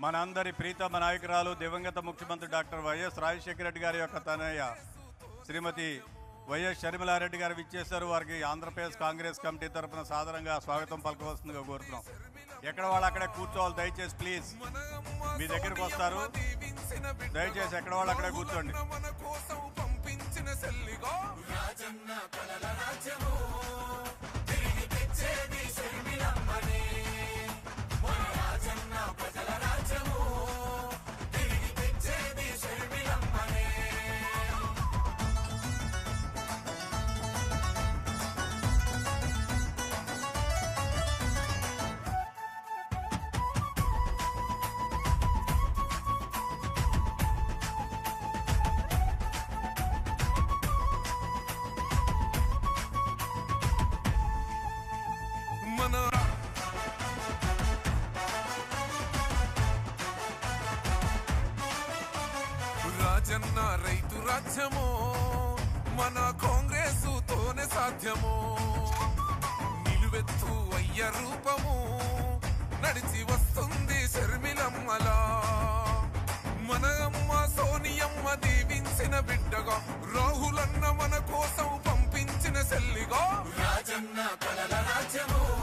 మనందరి ప్రీతమ నాయకురాలు దివంగత ముఖ్యమంత్రి డాక్టర్ వైఎస్ రాజశేఖర రెడ్డి గారి యొక్క తనయ్య శ్రీమతి వైఎస్ షర్మిలారెడ్డి గారు విచ్చేశారు వారికి ఆంధ్రప్రదేశ్ కాంగ్రెస్ కమిటీ తరఫున సాధారణంగా స్వాగతం పలకవలసిందిగా కోరుతున్నాం ఎక్కడ వాళ్ళు అక్కడే కూర్చోవాలి దయచేసి ప్లీజ్ మీ దగ్గరికి వస్తారు దయచేసి ఎక్కడ వాళ్ళు అక్కడే కూర్చోండి మన కోసం పంపించిన సెల్లిగా మన రాజన్న రైతు రాజ్యము మన కాంగ్రెస్ తోనే సాధ్యము నిలువెత్తు అయ్య రూపము నడిచి వస్తుంది శర్మిలమ్మలా మన అమ్మ సోనియమ్మ దీవించిన బిడ్డగా రాహులన్న మన కోసం పంపించిన సెల్లిగా రాజన్న కలల రాజ్యము